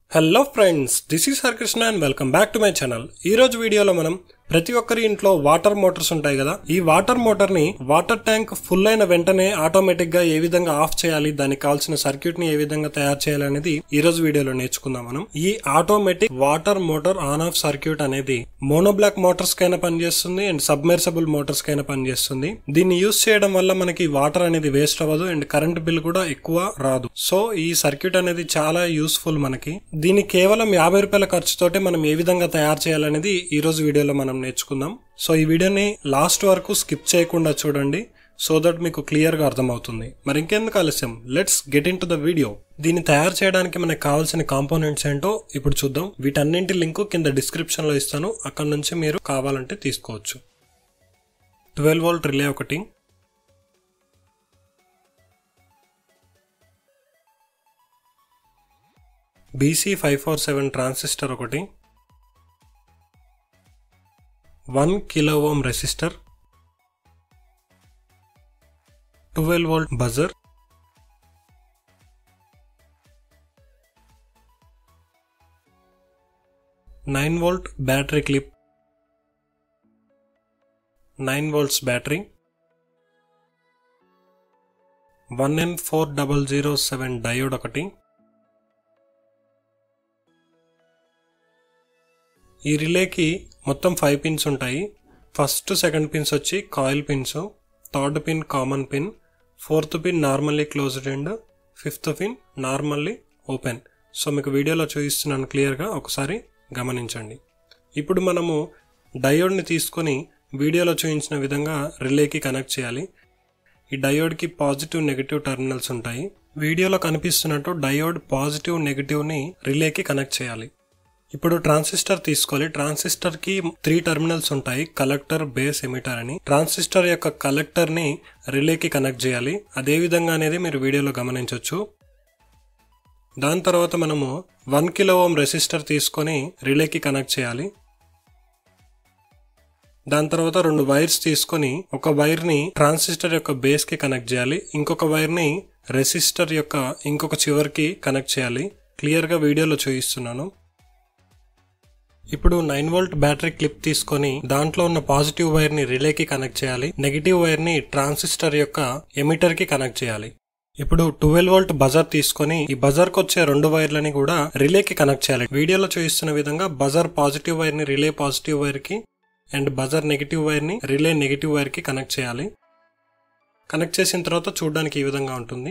hello friends this is Harikrishna and welcome back to my channel ఈ రోజు వీడియోలో మనం ప్రతి ఒక్కరి ఇంట్లో వాటర్ మోటార్స్ ఉంటాయి కదా ఈ వాటర్ మోటార్ ని వాటర్ ట్యాంక్ ఫుల్ అయిన వెంటనే ఆటోమేటిక్ గా ఏ విధంగా ఆఫ్ చేయాలి దానికి కావాల్సిన సర్క్యూట్ ని ఏ విధంగా తయారు చేయాలి అనేది ఈ రోజు వీడియోలో నేర్చుకుందాం మనం ఈ automatic water motor on off circuit అనేది మోనోబ్లాక్ మోటార్స్ కైనా పనిచేస్తుంది అండ్ సబ్మెర్సబుల్ మోటార్స్ కైనా పనిచేస్తుంది దీన్ని యూస్ చేయడం వల్ల మనకి వాటర్ అనేది వేస్ట్ అవ్వదు అండ్ కరెంట్ బిల్ కూడా ఎక్కువ రాదు సో ఈ సర్క్యూట్ అనేది చాలా యూస్ఫుల్ మనకి దీన్ని కేవలం యాభై రూపాయల ఖర్చుతోటే మనం ఏ విధంగా తయారు చేయాలనేది ఈ రోజు వీడియోలో మనం నేర్చుకుందాం సో ఈ వీడియోని లాస్ట్ వరకు స్కిప్ చేయకుండా చూడండి సో దట్ మీకు క్లియర్ గా అర్థమవుతుంది మరి ఇంకెందుకు ఆలస్యం let's get into the video దీన్ని తయారు చేయడానికి మనకు కావాల్సిన కాంపోనెంట్స్ ఏంటో ఇప్పుడు చూద్దాం వీటన్నింటి లింక్ కింద డిస్క్రిప్షన్ లో ఇస్తాను అక్కడ నుంచి మీరు కావాలంటే తీసుకోవచ్చు ట్వెల్వ్ వోల్ట్ రిలే ఒకటి BC five four seven transistor ఒకటి one kilo ohm resistor twelve volt buzzer nine volt battery clip nine volts battery one N four double zero seven diode ఒకటి ఈ రిలేకి మొత్తం ఫైవ్ పిన్స్ ఉంటాయి first second pins వచ్చి coil pins third pin common pin fourth pin normally closed and fifth pin normally open so మీకు వీడియోలో చూపిస్తున్నాను క్లియర్గా ఒకసారి గమనించండి ఇప్పుడు మనము డయోడ్ని తీసుకొని వీడియోలో చూపించిన విధంగా రిలేకి కనెక్ట్ చేయాలి ఈ డయోడ్కి పాజిటివ్ నెగిటివ్ టెర్మినల్స్ ఉంటాయి వీడియోలో కనిపిస్తున్నట్టు డయోడ్ పాజిటివ్ నెగిటివ్ని రిలేకి కనెక్ట్ చేయాలి ఇప్పుడు ట్రాన్సిస్టర్ తీసుకోవాలి ట్రాన్సిస్టర్ కి త్రీ టెర్మినల్స్ ఉంటాయి కలెక్టర్ బేస్ ఎమిటర్ అని ట్రాన్సిస్టర్ యొక్క కలెక్టర్ ని రిలేకి కనెక్ట్ చేయాలి అదే విధంగా అనేది మీరు వీడియోలో గమనించవచ్చు దాని తర్వాత మనము వన్ కిలో ఓం రెసిస్టర్ తీసుకొని రిలేకి కనెక్ట్ చేయాలి దాని తర్వాత రెండు వైర్స్ తీసుకొని ఒక వైర్ ని ట్రాన్సిస్టర్ యొక్క బేస్ కి కనెక్ట్ చేయాలి ఇంకొక వైర్ ని రెసిస్టర్ యొక్క ఇంకొక చివరికి కనెక్ట్ చేయాలి క్లియర్ గా వీడియోలో చూపిస్తున్నాను ఇప్పుడు నైన్ వోల్ట్ బ్యాటరీ క్లిప్ తీసుకొని దాంట్లో ఉన్న పాజిటివ్ వైర్ ని రిలేకి కనెక్ట్ చేయాలి నెగిటివ్ వైర్ ని ట్రాన్సిస్టర్ యొక్క ఎమిటర్ కి కనెక్ట్ చేయాలి ఇప్పుడు ట్వెల్వ్ వోల్ట్ బజర్ తీసుకొని ఈ బజర్ కు వచ్చే రెండు వైర్లని కూడా రిలేకి కనెక్ట్ చేయాలి వీడియోలో చూపిస్తున్న విధంగా బజర్ పాజిటివ్ వైర్ ని రిలే పాజిటివ్ వైర్ కి అండ్ బజర్ నెగిటివ్ వైర్ ని రిలే నెగిటివ్ వైర్ కి కనెక్ట్ చేయాలి కనెక్ట్ చేసిన తర్వాత చూడడానికి ఈ విధంగా ఉంటుంది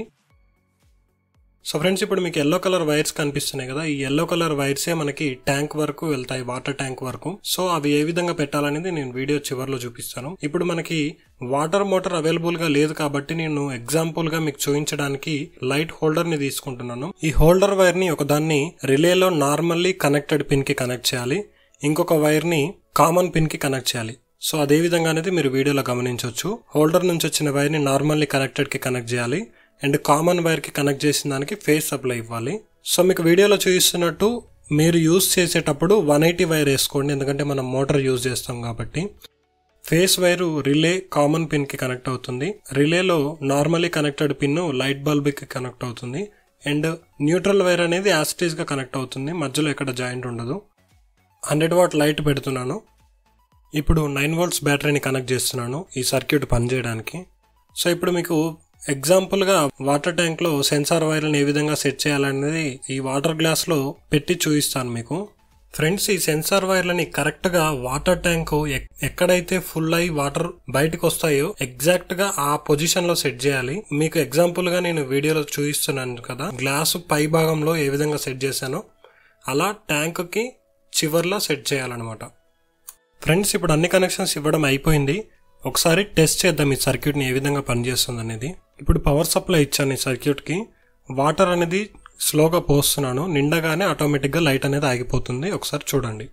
సో ఫ్రెండ్స్ ఇప్పుడు మీకు ఎల్లో కలర్ వైర్స్ కనిపిస్తున్నాయి కదా ఈ ఎల్లో కలర్ వైర్సే మనకి ట్యాంక్ వరకు వెళ్తాయి వాటర్ ట్యాంక్ వరకు సో అవి ఏ విధంగా పెట్టాలనేది నేను వీడియో చివరిలో చూపిస్తాను ఇప్పుడు మనకి వాటర్ మోటార్ అవైలబుల్ గా లేదు కాబట్టి నేను ఎగ్జాంపుల్ గా మీకు చూపించడానికి లైట్ హోల్డర్ ని తీసుకుంటున్నాను ఈ హోల్డర్ వైర్ ని ఒకదాన్ని రిలేలో నార్మల్లీ కనెక్టెడ్ పిన్ కి కనెక్ట్ చేయాలి ఇంకొక వైర్ ని కామన్ పిన్ కి కనెక్ట్ చేయాలి సో అదే విధంగా అనేది మీరు వీడియోలో గమనించవచ్చు హోల్డర్ నుంచి వచ్చిన వైర్ ని నార్మల్లీ కనెక్టెడ్ కి కనెక్ట్ చేయాలి అండ్ కామన్ వైర్ కి కనెక్ట్ చేసిన దానికి ఫేస్ సప్లై ఇవ్వాలి సో మీకు వీడియోలో చూపిస్తున్నట్టు మీరు యూజ్ చేసేటప్పుడు వన్ ఎయిటీ వైర్ వేసుకోండి ఎందుకంటే మనం మోటార్ యూజ్ చేస్తాం కాబట్టి phase wire relay common pin కి కనెక్ట్ అవుతుంది రిలేలో normally connected pin light bulb కి కనెక్ట్ అవుతుంది అండ్ న్యూట్రల్ వైర్ అనేది యాసిటీస్ గా కనెక్ట్ అవుతుంది మధ్యలో ఎక్కడ జాయింట్ ఉండదు హండ్రెడ్ వాట్ లైట్ పెడుతున్నాను ఇప్పుడు నైన్ వోల్ట్స్ బ్యాటరీని కనెక్ట్ చేస్తున్నాను ఈ సర్క్యూట్ పనిచేయడానికి సో ఇప్పుడు మీకు ఎగ్జాంపుల్గా వాటర్ ట్యాంక్లో సెన్సార్ వైర్లను ఏ విధంగా సెట్ చేయాలనేది ఈ వాటర్ గ్లాస్లో పెట్టి చూపిస్తాను మీకు ఫ్రెండ్స్ ఈ సెన్సార్ వైర్లని కరెక్ట్గా వాటర్ ట్యాంక్ ఎక్కడైతే ఫుల్ అయి వాటర్ బయటకు వస్తాయో ఎగ్జాక్ట్ గా ఆ పొజిషన్ లో సెట్ చేయాలి మీకు ఎగ్జాంపుల్ గా నేను వీడియోలో చూపిస్తున్నాను కదా గ్లాసు పై భాగంలో ఏ విధంగా సెట్ చేశానో అలా ట్యాంక్ కి చివర్లో సెట్ చేయాలన్నమాట ఫ్రెండ్స్ ఇప్పుడు అన్ని కనెక్షన్స్ ఇవ్వడం అయిపోయింది ఒకసారి టెస్ట్ చేద్దాం ఈ సర్క్యూట్ని ఏ విధంగా పనిచేస్తుంది అనేది ఇప్పుడు పవర్ సప్లై ఇచ్చాను ఈ సర్క్యూట్కి వాటర్ అనేది స్లోగా పోస్తున్నాను నిండగానే ఆటోమేటిక్గా లైట్ అనేది ఆగిపోతుంది ఒకసారి చూడండి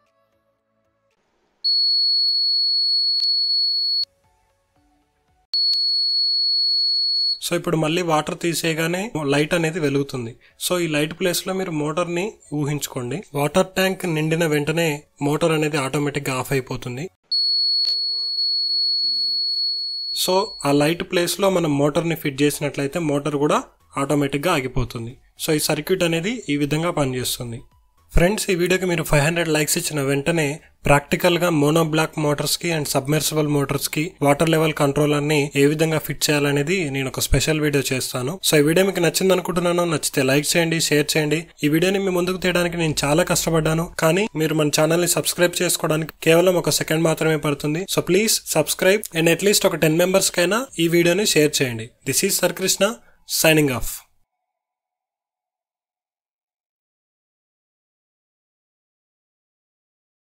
సో ఇప్పుడు మళ్ళీ వాటర్ తీసేయగానే లైట్ అనేది వెలుగుతుంది సో ఈ లైట్ ప్లేస్ లో మీరు మోటార్ ని ఊహించుకోండి వాటర్ ట్యాంక్ నిండిన వెంటనే మోటార్ అనేది ఆటోమేటిక్ గా ఆఫ్ అయిపోతుంది సో ఆ లైట్ ప్లేస్లో మనం మోటార్ని ఫిట్ చేసినట్లయితే మోటార్ కూడా ఆటోమేటిక్గా ఆగిపోతుంది సో ఈ సర్క్యూట్ అనేది ఈ విధంగా పనిచేస్తుంది ఫ్రెండ్స్ ఈ వీడియోకి మీరు ఫైవ్ హండ్రెడ్ లైక్స్ ఇచ్చిన వెంటనే ప్రాక్టికల్ గా మోనో బ్లాక్ మోటార్స్ కి అండ్ సబ్మెర్సిబుల్ మోటార్స్ కి వాటర్ లెవెల్ కంట్రోలర్ ని ఏ విధంగా ఫిట్ చేయాలనేది నేను ఒక స్పెషల్ వీడియో చేస్తాను సో ఈ వీడియో మీకు నచ్చింది అనుకుంటున్నాను నచ్చితే లైక్ చేయండి షేర్ చేయండి ఈ వీడియోని మీ ముందుకు తీయడానికి నేను చాలా కష్టపడ్డాను కానీ మీరు మన ఛానల్ ని సబ్స్క్రైబ్ చేసుకోవడానికి కేవలం ఒక సెకండ్ మాత్రమే పడుతుంది so please subscribe and at least ఒక టెన్ మెంబర్స్ కైనా ఈ వీడియోని షేర్ చేయండి this is sir Krishna signing of